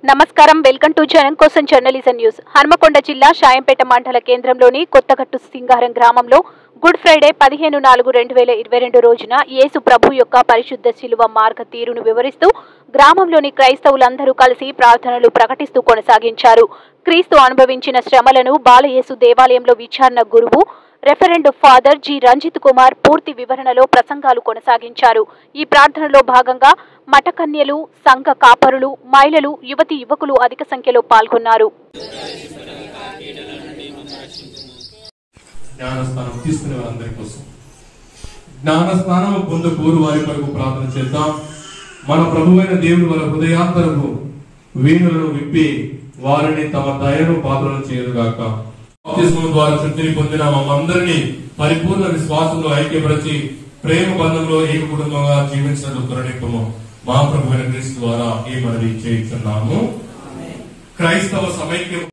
నమస్కారం welcome to జనం కోసం జర్నలిజం న్యూస్ హన్మకొండ జిల్లా షాయంపేట మండల కేంద్రంలోని కొత్తగట్టు సింగారం గ్రామంలో గుడ్ ఫ్రైడే పదిహేను నాలుగు రెండు వేల ఇరవై రెండు రోజున యేసు ప్రభు యొక్క పరిశుద్ధ శిలువ మార్గ తీరును వివరిస్తూ గ్రామంలోని క్రైస్తవులందరూ కలిసి ప్రార్థనలు ప్రకటిస్తూ కొనసాగించారు క్రీస్తు అనుభవించిన శ్రమలను బాలయేసు దేవాలయంలో విచారణ గురువు reverend father G Ranjith Kumar పూర్తి వివరణలో ప్రసంగాలు కొనసాగించారు ఈ ప్రార్థనలో భాగంగా మఠకన్యలు సంఘ కాపరులు మహిళలు యువతి యువకులు అధిక సంఖ్యలో పాల్గొన్నారు జ్ఞానస్నానం తీసుకునే వారందరి కోసం జ్ఞానస్నానం పొందకూరు వారి కొరకు ప్రార్థన చేద్దాం మన ప్రభువైన దేవుడు మన హృదయాంతరము వీణులను విప్పి వారిని తమ దయను పాత్రలు చేయదుగాక బాప్తిస్మం ద్వారా శక్తిని పొందిన మమ్మందరినీ పరిపూర్ణ విశ్వాసంలో ఐక్యపరిచి ప్రేమ బంధంలో ఏక కుటుంబంగా జీవించినట్టు కరుణింపము మా ప్రభువైన క్రీస్తు ద్వారా ఈ మనవి చేయించున్నాము క్రైస్తవ సమైక్యం